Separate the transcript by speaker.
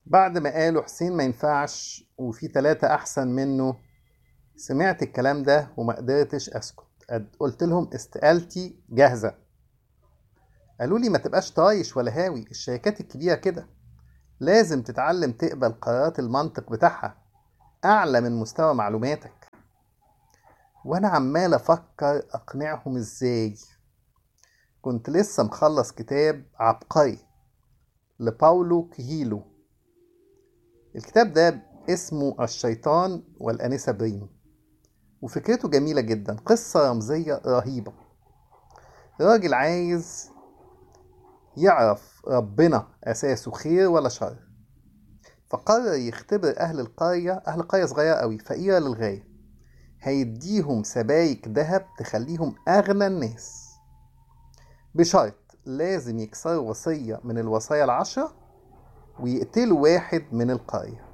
Speaker 1: بعد ما قالوا حسين ما ينفعش وفي تلاتة أحسن منه سمعت الكلام ده وما قدرتش أسكت قد- قلت لهم استقالتي جاهزة قالوا لي ما تبقاش طايش ولا هاوي الشركات الكبيرة كده لازم تتعلم تقبل قرارات المنطق بتاعها أعلى من مستوى معلوماتك وأنا عمال أفكر أقنعهم إزاي كنت لسه مخلص كتاب عبقري لباولو كهيلو الكتاب ده اسمه الشيطان والأنسة بريم وفكرته جميلة جدا قصة رمزية رهيبة راجل عايز يعرف ربنا أساسه خير ولا شر فقرر يختبر أهل القرية أهل قرية صغيرة أوي فقيرة للغاية هيديهم سبايك ذهب تخليهم أغنى الناس بشرط لازم يكسروا وصية من الوصايا العشرة ويقتلوا واحد من القرية